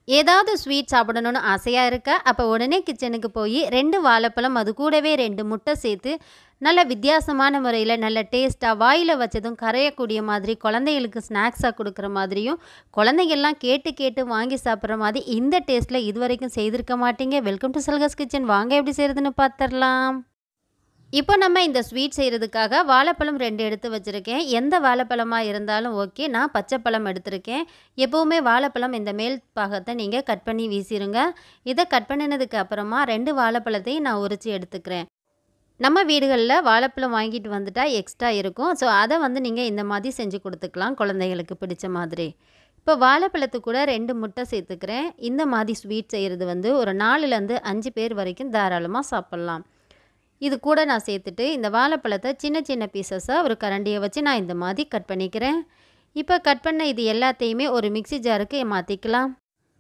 ஏதாவது ஸ்வீட் சாப்பிடணும்னு ஆசையாக இருக்கா அப்போ உடனே கிச்சனுக்கு போய் ரெண்டு வாழைப்பழம் அது கூடவே ரெண்டு முட்டை சேர்த்து நல்ல வித்தியாசமான முறையில் நல்ல டேஸ்ட்டாக வாயில் வச்சதும் கரையக்கூடிய மாதிரி குழந்தைகளுக்கு ஸ்நாக்ஸாக கொடுக்குற மாதிரியும் குழந்தைகள்லாம் கேட்டு கேட்டு வாங்கி சாப்பிட்ற மாதிரி இந்த டேஸ்ட்டில் இது வரைக்கும் செய்திருக்க மாட்டீங்க வெல்கம் டு சல்கஸ் கிச்சன் வாங்க எப்படி செய்கிறதுன்னு பார்த்துடலாம் இப்போ நம்ம இந்த ஸ்வீட் செய்கிறதுக்காக வாழைப்பழம் ரெண்டு எடுத்து வச்சுருக்கேன் எந்த வாழைப்பழமாக இருந்தாலும் ஓகே நான் பச்சை பழம் எடுத்திருக்கேன் எப்போவுமே வாழைப்பழம் இந்த மேல் பாகத்தை நீங்கள் கட் பண்ணி வீசிடுங்க இதை கட் பண்ணினதுக்கு அப்புறமா ரெண்டு வாழைப்பழத்தையும் நான் உரித்து எடுத்துக்கிறேன் நம்ம வீடுகளில் வாழைப்பழம் வாங்கிட்டு வந்துட்டா எக்ஸ்ட்ரா இருக்கும் ஸோ அதை வந்து நீங்கள் இந்த மாதிரி செஞ்சு கொடுத்துக்கலாம் குழந்தைகளுக்கு பிடிச்ச மாதிரி இப்போ வாழைப்பழத்து கூட ரெண்டு முட்டை சேர்த்துக்கிறேன் இந்த மாதிரி ஸ்வீட் செய்கிறது வந்து ஒரு நாலுலேருந்து அஞ்சு பேர் வரைக்கும் தாராளமாக சாப்பிட்லாம் இது கூட நான் சேர்த்துட்டு இந்த வாழைப்பழத்தை சின்ன சின்ன பீசஸாக ஒரு கரண்டியை வச்சு நான் இந்த மாதிரி கட் பண்ணிக்கிறேன் இப்போ கட் பண்ண இது எல்லாத்தையுமே ஒரு மிக்சி ஜாருக்கு மாற்றிக்கலாம்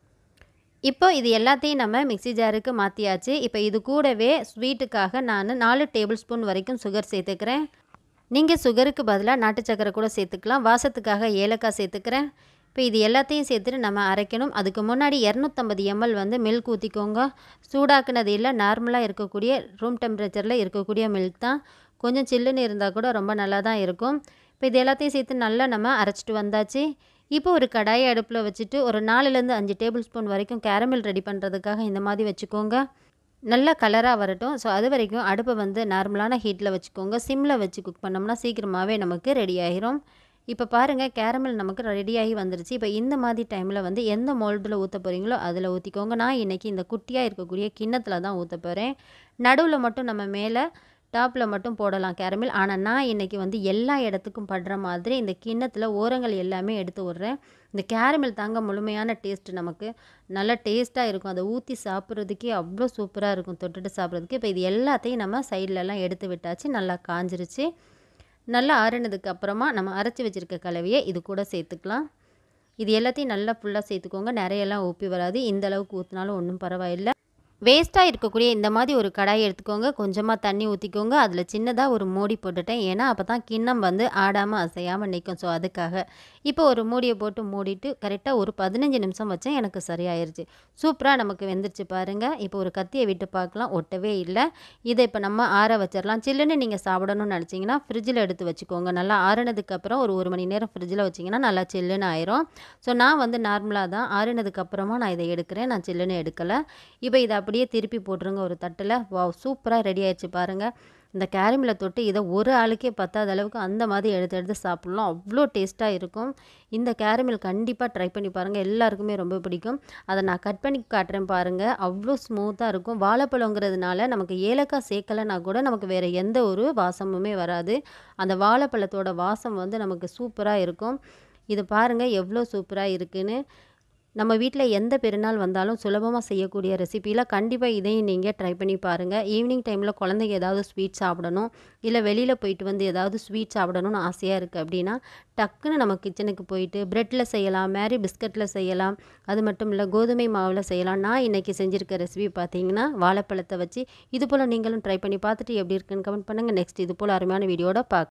இப்போ இது எல்லாத்தையும் நம்ம மிக்சி ஜாருக்கு மாற்றியாச்சு இப்போ இது கூடவே ஸ்வீட்டுக்காக நான் நாலு டேபிள் ஸ்பூன் வரைக்கும் சுகர் சேர்த்துக்கிறேன் நீங்கள் சுகருக்கு பதிலாக நாட்டு சக்கரை கூட சேர்த்துக்கலாம் வாசத்துக்காக ஏலக்காய் சேர்த்துக்கிறேன் இப்போ இது எல்லாத்தையும் சேர்த்துட்டு நம்ம அரைக்கணும் அதுக்கு முன்னாடி இரநூத்தம்பது எம்எல் வந்து மில்க் ஊற்றிக்கோங்க சூடாக்குனது இல்லை நார்மலாக இருக்கக்கூடிய ரூம் டெம்பரேச்சரில் இருக்கக்கூடிய மில்க் தான் கொஞ்சம் சில்லுன்னு இருந்தால் கூட ரொம்ப நல்லா தான் இருக்கும் இப்போ இது எல்லாத்தையும் சேர்த்து நல்லா நம்ம அரைச்சிட்டு வந்தாச்சு இப்போ ஒரு கடாயை அடுப்பில் வச்சுட்டு ஒரு நாலுலேருந்து அஞ்சு டேபிள் ஸ்பூன் வரைக்கும் கேரமல் ரெடி பண்ணுறதுக்காக இந்த மாதிரி வச்சுக்கோங்க நல்லா கலராக வரட்டும் ஸோ அது வரைக்கும் அடுப்பை வந்து நார்மலான ஹீட்டில் வச்சுக்கோங்க சிம்மில் வச்சு குக் பண்ணோம்னா சீக்கிரமாகவே நமக்கு ரெடி ஆகிரும் இப்போ பாருங்கள் கேரமல் நமக்கு ரெடியாகி வந்துருச்சு இப்போ இந்த மாதிரி டைமில் வந்து எந்த மோல்டில் ஊற்ற போகிறீங்களோ அதில் ஊற்றிக்கோங்க நான் இன்றைக்கி இந்த குட்டியாக இருக்கக்கூடிய கிண்ணத்தில் தான் ஊற்ற போகிறேன் நடுவில் மட்டும் நம்ம மேலே டாப்பில் மட்டும் போடலாம் கேரமல் ஆனால் நான் இன்றைக்கி வந்து எல்லா இடத்துக்கும் படுற மாதிரி இந்த கிண்ணத்தில் ஓரங்கள் எல்லாமே எடுத்து விட்றேன் இந்த கேரமல் தாங்க முழுமையான டேஸ்ட்டு நமக்கு நல்ல டேஸ்ட்டாக இருக்கும் அதை ஊற்றி சாப்பிட்றதுக்கே அவ்வளோ சூப்பராக இருக்கும் தொட்டுட்டு சாப்பிட்றதுக்கு இப்போ இது எல்லாத்தையும் நம்ம சைட்லலாம் எடுத்து விட்டாச்சு நல்லா காஞ்சிருச்சு நல்லா ஆறுனதுக்கு அப்புறமா நம்ம அரைச்சி வச்சுருக்க கலவையை இது கூட சேர்த்துக்கலாம் இது எல்லாத்தையும் நல்லா ஃபுல்லாக சேர்த்துக்கோங்க நிறையெல்லாம் ஊப்பி வராது இந்த அளவுக்கு ஊற்றினாலும் ஒன்றும் பரவாயில்லை வேஸ்ட்டாக இருக்கக்கூடிய இந்த மாதிரி ஒரு கடாயை எடுத்துக்கோங்க கொஞ்சமாக தண்ணி ஊற்றிக்கோங்க அதில் சின்னதாக ஒரு மூடி போட்டுட்டேன் ஏன்னா அப்போ தான் கிண்ணம் வந்து ஆடாமல் அசையாமல் நிற்கும் ஸோ அதுக்காக இப்போ ஒரு மூடியை போட்டு மூடிட்டு கரெக்டாக ஒரு பதினஞ்சு நிமிஷம் வச்சேன் எனக்கு சரியாயிருச்சு சூப்பராக நமக்கு வெந்துருச்சு பாருங்கள் இப்போ ஒரு கத்தியை விட்டு பார்க்கலாம் ஒட்டவே இல்லை இதை இப்போ நம்ம ஆற வச்சிடலாம் சில்லுன்னு நீங்கள் சாப்பிடணும்னு நினச்சிங்கன்னா ஃப்ரிட்ஜில் எடுத்து வச்சுக்கோங்க நல்லா ஆறுனதுக்கப்புறம் ஒரு ஒரு மணி நேரம் ஃப்ரிட்ஜில் வச்சிங்கன்னா நல்லா சில்லுன்னு ஆயிரும் ஸோ நான் வந்து நார்மலாக தான் ஆறுனதுக்கப்புறமா நான் இதை எடுக்கிறேன் நான் சில்லுன்னு எடுக்கலை இப்போ இதை அப்படியே திருப்பி போட்டுருங்க ஒரு தட்டில் வா சூப்பராக ரெடி ஆயிடுச்சு பாருங்கள் இந்த கேரமில் தொட்டு இதை ஒரு ஆளுக்கே பத்தாத அளவுக்கு அந்த மாதிரி எடுத்து எடுத்து சாப்பிட்லாம் அவ்வளோ டேஸ்ட்டாக இருக்கும் இந்த கேரமில் கண்டிப்பாக ட்ரை பண்ணி பாருங்கள் எல்லாருக்குமே ரொம்ப பிடிக்கும் அதை நான் கட் பண்ணி காட்டுறேன் பாருங்கள் அவ்வளோ ஸ்மூத்தாக இருக்கும் வாழைப்பழங்கிறதுனால நமக்கு ஏலக்காய் சேர்க்கலைன்னா கூட நமக்கு வேறு எந்த ஒரு வாசமுமே வராது அந்த வாழைப்பழத்தோட வாசம் வந்து நமக்கு சூப்பராக இருக்கும் இது பாருங்கள் எவ்வளோ சூப்பராக இருக்குன்னு நம்ம வீட்டில் எந்த பெருநாள் வந்தாலும் சுலபமாக செய்யக்கூடிய ரெசிப்பியில் கண்டிப்பாக இதையும் நீங்கள் ட்ரை பண்ணி பாருங்கள் ஈவினிங் டைமில் குழந்தைங்க ஏதாவது ஸ்வீட் சாப்பிடணும் இல்லை வெளியில் போயிட்டு வந்து ஏதாவது ஸ்வீட் சாப்பிடணும்னு ஆசையாக இருக்குது அப்படின்னா டக்குன்னு நம்ம கிச்சனுக்கு போயிட்டு ப்ரெட்டில் செய்யலாம் மேரி பிஸ்கட்டில் செய்யலாம் அது மட்டும் இல்லை கோதுமை மாவில் செய்யலாம் நான் இன்றைக்கி செஞ்சுருக்க ரெசிபி பார்த்தீங்கன்னா வாழைப்பழத்தை வச்சு இது போல் நீங்களும் ட்ரை பண்ணி பார்த்துட்டு எப்படி இருக்குன்னு கமெண்ட் பண்ணுங்கள் நெக்ஸ்ட் இது போல் அருமையான வீடியோட பார்க்க